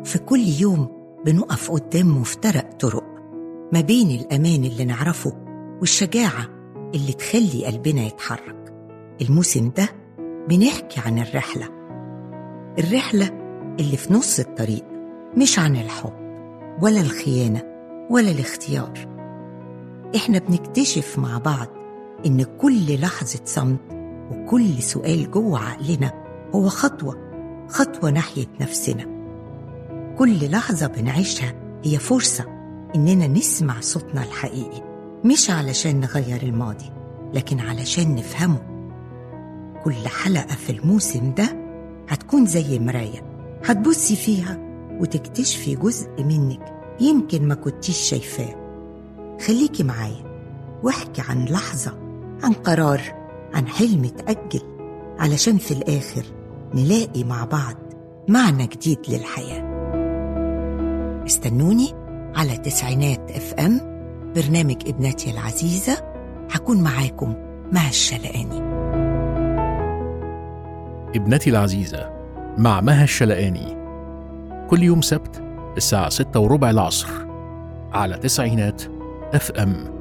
في كل يوم بنقف قدام مفترق طرق ما بين الأمان اللي نعرفه والشجاعة اللي تخلي قلبنا يتحرك الموسم ده بنحكي عن الرحلة الرحلة اللي في نص الطريق مش عن الحب ولا الخيانة ولا الاختيار احنا بنكتشف مع بعض إن كل لحظة صمت وكل سؤال جوه عقلنا هو خطوة خطوة ناحية نفسنا كل لحظة بنعيشها هي فرصة إننا نسمع صوتنا الحقيقي مش علشان نغير الماضي لكن علشان نفهمه كل حلقة في الموسم ده هتكون زي مراية هتبصي فيها وتكتشفي جزء منك يمكن ما كنتيش شايفاه خليكي معايا واحكي عن لحظة عن قرار عن حلم اتأجل علشان في الآخر نلاقي مع بعض معنى جديد للحياة استنوني على تسعينات اف ام برنامج ابنتي العزيزة هكون معاكم مع الشلقاني ابنتي العزيزة مع مها الشلقاني كل يوم سبت الساعة ستة وربع العصر على تسعينات اف ام